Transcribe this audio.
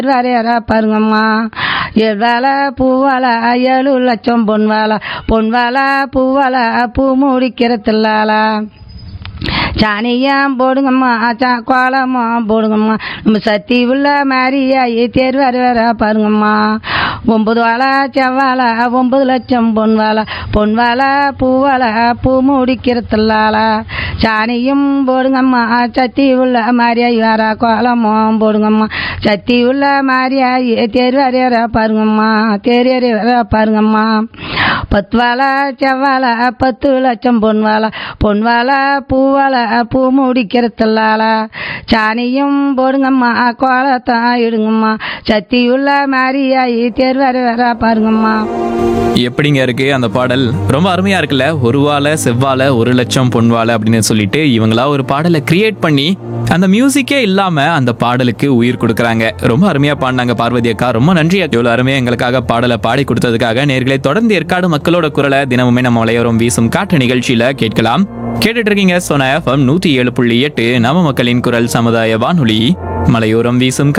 வரையற பாருங்கம்மா ஏழால பூவால ஏழு லட்சம் பொன் வாழ பொன் வாழ பூவால பூ முடிக்கிறதில்லாலா சாணியம் போடுங்கம்மா சா கோலமும் போடுங்கம்மா நம்ம சத்தி உள்ள மாதிரியாயி தேர் வர வர பாருங்கம்மா ஒன்பது வாழை செவ்வாழை ஒன்பது லட்சம் பொன் வாழை பொன் வாழை பூவாழை பூ முடிக்கிறதில்லால சாணியும் போடுங்கம்மா சத்தி உள்ள மாதிரியாயி வர கோலமும் போடுங்கம்மா சத்தி உள்ள மாதிரியாயி தேர் வர வர பாருங்கம்மா தேர் வர வர பாருங்கம்மா பத்து வாழை செவ்வாழை பத்து லட்சம் பொன் வாழை பொன் வாழை பூவாழை பூ முடிக்கிறதில்லால சாணியும் போடுங்கம்மா கோலத்தான் இடுங்கம்மா சத்தி உள்ள மாதிரியாயி தேர் வர வர பாருங்கம்மா எப்படிங்க இருக்கு அந்த பாடல் ரொம்ப அருமையா இருக்குல்ல ஒரு வாழை செவ்வாழை ஒரு லட்சம் பொன் வாழை அப்படின்னு சொல்லிட்டு இவங்களா ஒரு பாடலை கிரியேட் பண்ணி அந்த மியூசிக்கே இல்லாம அந்த பாடலுக்கு உயிர் கொடுக்குறாங்க ரொம்ப அருமையா பாடினாங்க பார்வதி அக்கா ரொம்ப நன்றி இவ்வளவு அருமையா எங்களுக்காக பாடலை பாடி கொடுத்ததுக்காக நேர்களை தொடர்ந்து ஏற்காடு மக்களோட குரலை தினமுமே நம்ம மலையோரம் வீசும் காற்று நிகழ்ச்சியில கேட்கலாம் கேட்டுட்டு இருக்கீங்க சோனா எஃப்எம் நூத்தி ஏழு புள்ளி எட்டு நம்ம மக்களின் குரல் சமுதாய வானொலி மலையோரம் வீசும்